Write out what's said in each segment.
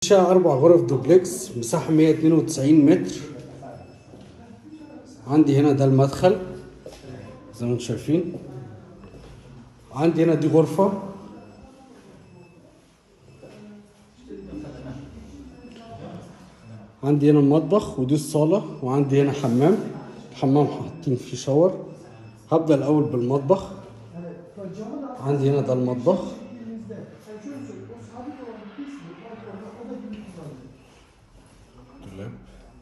شقة أربع غرف دوبلكس مساحة 192 متر عندي هنا ده المدخل زي ما انتم شايفين عندي هنا دي غرفة عندي هنا المطبخ ودي الصالة وعندي هنا حمام الحمام حاطين فيه شاور هبدأ الأول بالمطبخ عندي هنا ده المطبخ دولاب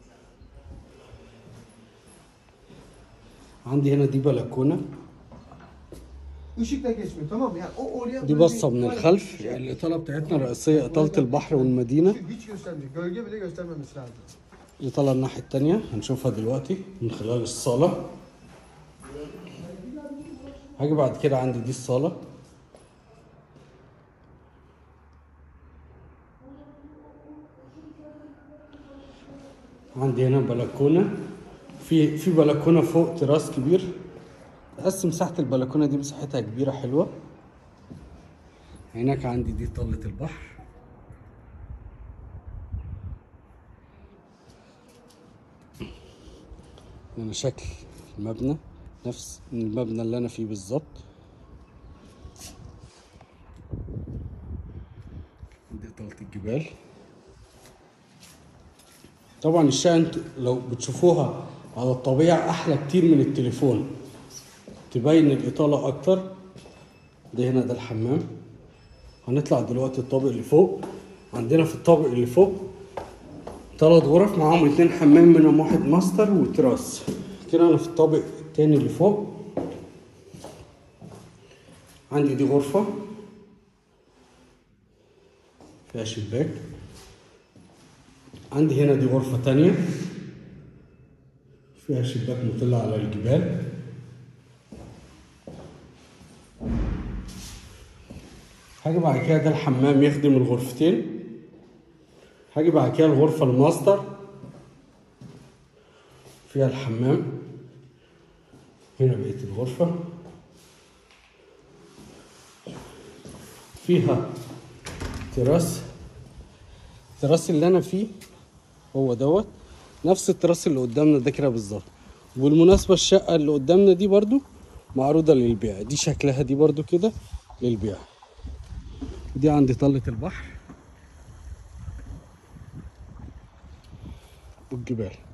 عندي هنا دي بلكونة Işık da geçmiyor tamam mı? Yani o oraya دي böyle بصة bir- من böyle الخلف bir şey- الإطالة بتاعتنا الرئيسية إطالة البحر والمدينة Işık hiç göstermiyor. Gölge bile göstermemesi lazım. الإطالة الناحية التانية هنشوفها دلوقتي من خلال الصالة هاجي بعد كده عندي دي الصالة عندي هنا بلكونة في في بلكونة فوق تراس كبير بس مساحة البلكونة دي مساحتها كبيرة حلوة هناك عندي دي طلة البحر هنا شكل المبنى نفس المبنى اللي انا فيه بالظبط دي طلة الجبال طبعا الشقة انتوا لو بتشوفوها على الطبيعة احلى كتير من التليفون تبين الاطالة اكتر ده هنا ده الحمام هنطلع دلوقتي الطابق اللي فوق عندنا في الطابق اللي فوق ثلاث غرف معاهم اتنين حمام منهم واحد ماستر وتراس كده انا في الطابق التاني اللي فوق عندي دي غرفة فيها شباك عندي هنا دي غرفة تانية فيها شباك مطل على الجبال هاجي بعد كده ده الحمام يخدم الغرفتين هاجي بعد كده الغرفة الماستر فيها الحمام هنا بقية الغرفة فيها تراس التراس اللي أنا فيه هو دوت نفس التراس اللي قدامنا ده كده بالظبط وبالمناسبة الشقة اللي قدامنا دي برضو معروضة للبيع دي شكلها دي برضو كده للبيع دي عندي طلة البحر والجبال